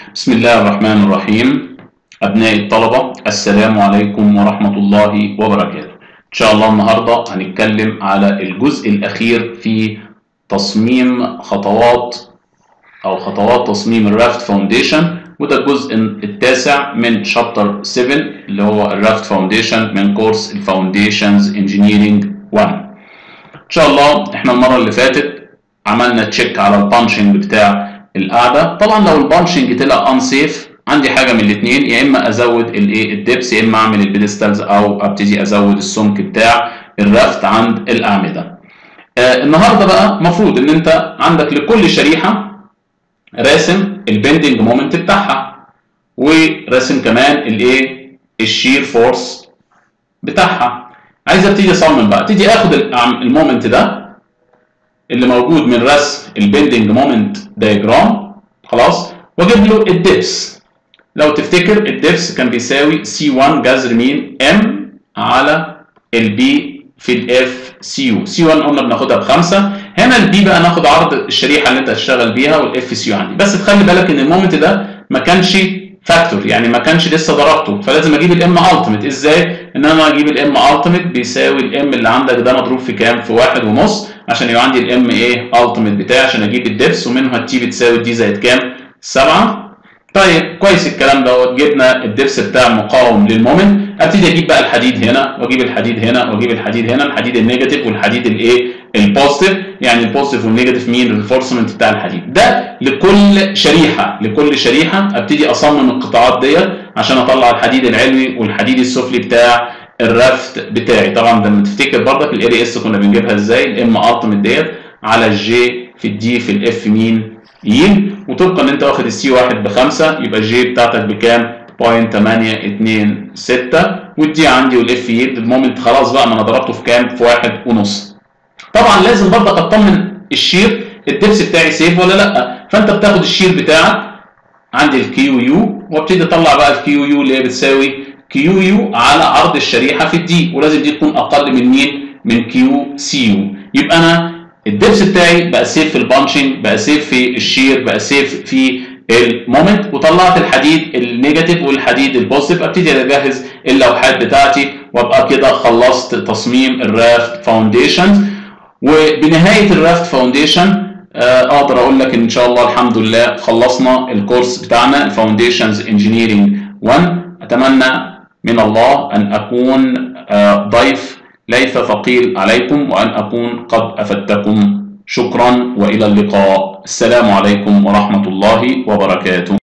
بسم الله الرحمن الرحيم أبناء الطلبة السلام عليكم ورحمة الله وبركاته إن شاء الله النهاردة هنتكلم على الجزء الأخير في تصميم خطوات أو خطوات تصميم الرافت فاونديشن وده الجزء التاسع من شابتر 7 اللي هو الرافت فاونديشن من كورس الفاونديشنز انجينيرنج 1 إن شاء الله إحنا المرة اللي فاتت عملنا تشيك على البانشنج بتاع القاعده طبعا لو البانشنج طلع انسيف عندي حاجه من الاثنين يا اما ازود الايه الدبس يا اما اعمل البيدستالز او ابتدي ازود السمك بتاع الرفت عند الاعمده آه النهارده بقى المفروض ان انت عندك لكل شريحه راسم البندنج مومنت بتاعها وراسم كمان الايه الشير فورس بتاعها عايز ابتدي اصمم بقى ابتدي اخد المومنت ده اللي موجود من رسم البندنج مومنت دايجرام خلاص واجيب له الدبس لو تفتكر الدبس كان بيساوي سي 1 جذر مين ام على البي في الاف سي يو سي 1 قلنا بناخدها بخمسه هنا البي بقى ناخد عرض الشريحه اللي انت هتشتغل بيها والاف سي يو عندي بس تخلي بالك ان المومنت ده ما كانش فاكتور يعني ما كانش لسه ضربته فلازم اجيب الام التيميت ازاي ان انا اجيب الام التيميت بيساوي الام اللي عندك ده مضروب في كام في واحد ونص عشان يبقى عندي الام ايه التيميت بتاعي عشان اجيب الدبس ومنها التي بتساوي دي زائد كام 7 طيب كويس الكلام دوت جبنا الدبس بتاع المقاوم للمومنت ابتدي اجيب بقى الحديد هنا واجيب الحديد هنا واجيب الحديد هنا الحديد النيجاتيف والحديد الايه البوزيتيف يعني البوزيتيف والنيجاتيف مين الريفورسمنت بتاع الحديد ده لكل شريحه لكل شريحه ابتدي اصمم القطاعات ديت عشان اطلع الحديد العلوي والحديد السفلي بتاع الرفت بتاعي طبعا لما تفتكر برضك الاري اس كنا بنجيبها ازاي الام التيميت ديت على الجي في الدي في الاف مين يين وطبقا ان انت واخد السي واحد بخمسه يبقى الجي بتاعتك بكام؟ 0.826 والدي عندي والاف يلد المومنت خلاص بقى ما انا ضربته في كام؟ في واحد ونص. طبعا لازم برضك اطمن الشير الدبس بتاعي سيف ولا لا فانت بتاخد الشير بتاعك عندي الكيو يو وابتدي اطلع بقى الكيو يو اللي هي بتساوي كيو يو على عرض الشريحه في الدي ولازم دي تكون اقل من مين؟ من كيو سي يو يبقى انا الدبس بتاعي بقى سيف في البانشنج بقى سيف في الشير بقى سيف في المومنت وطلعت الحديد النيجاتيف والحديد البوزيتيف ابتدي اجهز اللوحات بتاعتي وابقى كده خلصت تصميم الرافت فاونديشن وبنهايه الرافت فاونديشن اقدر اقول لك ان شاء الله الحمد لله خلصنا الكورس بتاعنا الفاونديشنز انجينيرنج 1 اتمنى من الله ان اكون ضيف ليس ثقيل عليكم وأن أكون قد أفدتكم شكرا وإلى اللقاء السلام عليكم ورحمة الله وبركاته